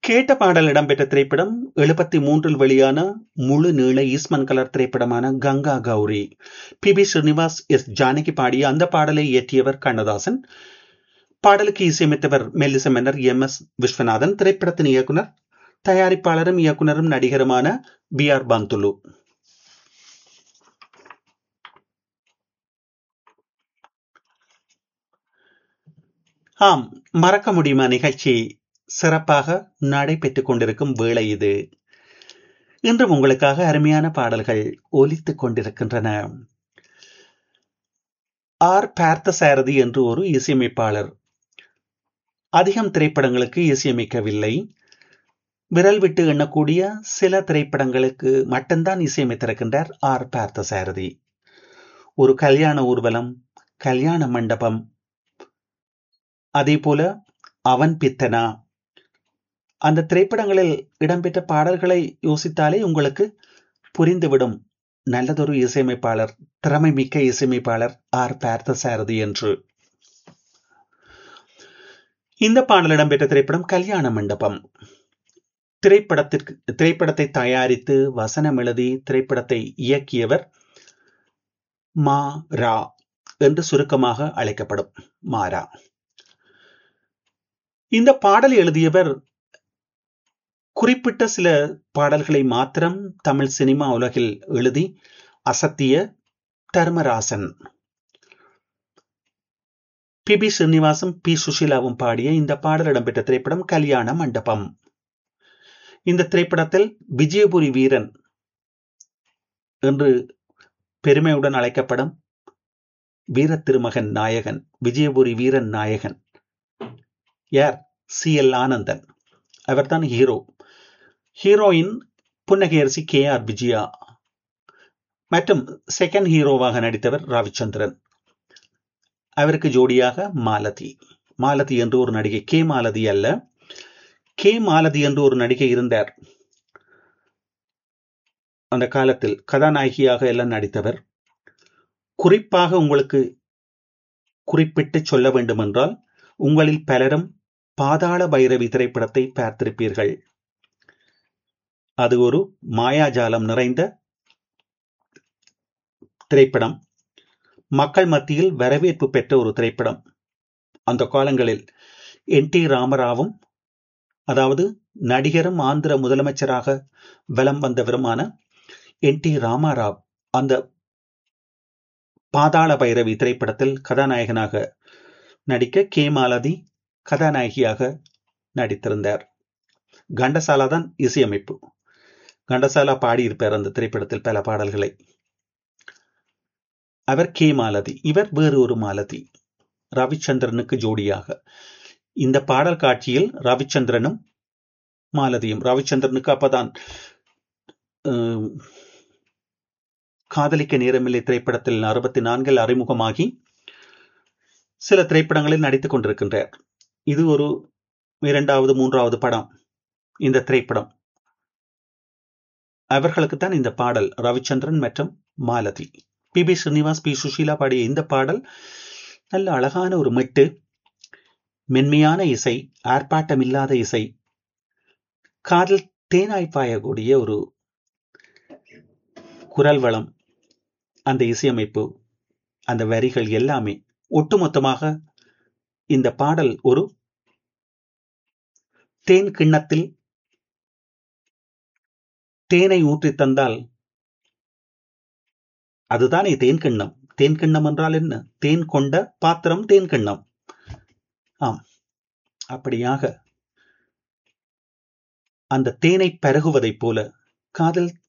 கேட்ட பாடல் இடம்பெற்ற திரைப்படம் எழுபத்தி மூன்றில் வெளியான முழு நீள ஈஸ்மன் கலர் திரைப்படமான Ganga Gowri P B Srinivas S Janaki பாடிய அந்த பாடலை இயற்றியவர் கண்ணதாசன் பாடலுக்கு இசையமைத்தவர் மெல்லிச மன்னர் எம் எஸ் விஸ்வநாதன் திரைப்படத்தின் இயக்குனர் தயாரிப்பாளரும் இயக்குனரும் நடிகருமான பி ஆர் பந்துலு ஆம் மறக்க முடியுமா நிகழ்ச்சி சிறப்பாக நடைபெற்றுக் கொண்டிருக்கும் வேளை இது இன்றும் உங்களுக்காக அருமையான பாடல்கள் ஒலித்துக் கொண்டிருக்கின்றன ஆர் பார்த்த சாரதி என்று ஒரு இசையமைப்பாளர் அதிகம் திரைப்படங்களுக்கு இசையமைக்கவில்லை விரல் விட்டு எண்ணக்கூடிய சில திரைப்படங்களுக்கு மட்டும்தான் இசையமைத்திருக்கின்றார் ஆர் பார்த்த சாரதி ஒரு கல்யாண ஊர்வலம் கல்யாண மண்டபம் அதே போல அவன் பித்தனா அந்த திரைப்படங்களில் இடம்பெற்ற பாடல்களை யோசித்தாலே உங்களுக்கு புரிந்துவிடும் நல்லதொரு இசையமைப்பாளர் திறமை மிக்க இசையமைப்பாளர் ஆர் பார்த்த சாரதி என்று இந்த பாடல் இடம்பெற்ற திரைப்படம் கல்யாண மண்டபம் திரைப்படத்திற்கு திரைப்படத்தை தயாரித்து வசனம் எழுதி திரைப்படத்தை இயக்கியவர் மா ரா என்று சுருக்கமாக அழைக்கப்படும் மாரா இந்த பாடல் எழுதியவர் குறிப்பிட்ட சில பாடல்களை மாத்திரம் தமிழ் சினிமா உலகில் எழுதி அசத்திய தர்மராசன் பி பி ஸ்ரீனிவாசும் பி சுஷீலாவும் பாடிய இந்த பாடல் இடம்பெற்ற திரைப்படம் கல்யாண மண்டபம் இந்த திரைப்படத்தில் விஜயபுரி வீரன் என்று பெருமையுடன் அழைக்கப்படும் வீர திருமகன் நாயகன் விஜயபுரி வீரன் நாயகன் யார் சி எல் ஆனந்தன் அவர்தான் ஹீரோ ஹீரோயின் புன்னகையரசி கே ஆர் விஜயா மற்றும் செகண்ட் ஹீரோவாக நடித்தவர் ரவிச்சந்திரன் அவருக்கு ஜோடியாக மாலதி மாலதி என்று ஒரு நடிகை கே மாலதி அல்ல கே மாலதி என்று ஒரு நடிகை இருந்தார் அந்த காலத்தில் கதாநாயகியாக எல்லாம் நடித்தவர் குறிப்பாக உங்களுக்கு குறிப்பிட்டு சொல்ல வேண்டும் என்றால் உங்களில் பலரும் பாதாள பைரவி திரைப்படத்தை பார்த்திருப்பீர்கள் அது ஒரு மாயாஜாலம் நிறைந்த திரைப்படம் மக்கள் மத்தியில் வரவேற்பு பெற்ற ஒரு திரைப்படம் அந்த காலங்களில் என் டி ராமராவும் அதாவது நடிகரும் ஆந்திர முதலமைச்சராக வலம் வந்தவருமான என் டி ராமாராவ் அந்த பாதாள பைரவி திரைப்படத்தில் கதாநாயகனாக நடிக்க கே மாலதி கதாநாயகியாக நடித்திருந்தார் கண்டசாலா தான் இசையமைப்பு கண்டசாலா பாடியிருப்பார் அந்த திரைப்படத்தில் பல பாடல்களை அவர் கே மாலதி இவர் வேறு ஒரு மாலதி ரவிச்சந்திரனுக்கு ஜோடியாக இந்த பாடல் காட்சியில் ரவிச்சந்திரனும் மாலதியும் ரவிச்சந்திரனுக்கு அப்பதான் காதலிக்க நேரமில்லை திரைப்படத்தில் அறுபத்தி நான்கில் அறிமுகமாகி சில திரைப்படங்களில் நடித்துக் கொண்டிருக்கின்றார் இது ஒரு இரண்டாவது மூன்றாவது படம் இந்த திரைப்படம் அவர்களுக்கு தான் இந்த பாடல் ரவிச்சந்திரன் மற்றும் Malathi P B Srinivas P Susheela பாடிய இந்த பாடல் நல்ல அழகான ஒரு மெட்டு மென்மையான இசை ஆர்ப்பாட்டம் இல்லாத இசை காதல் தேனாய் பாயக்கூடிய ஒரு குரல் வளம் அந்த இசையமைப்பு அந்த வரிகள் எல்லாமே ஒட்டுமொத்தமாக இந்த பாடல் ஒரு தேன் கிண்ணத்தில் தேனை ஊற்றி தந்தால் அதுதானே தேன் கிண்ணம் தேன் கிண்ணம் என்றால் என்ன தேன் கொண்ட பாத்திரம் தேன் கிண்ணம் ஆம் அப்படியாக அந்த தேனை பருகுவதைப் போல காதல்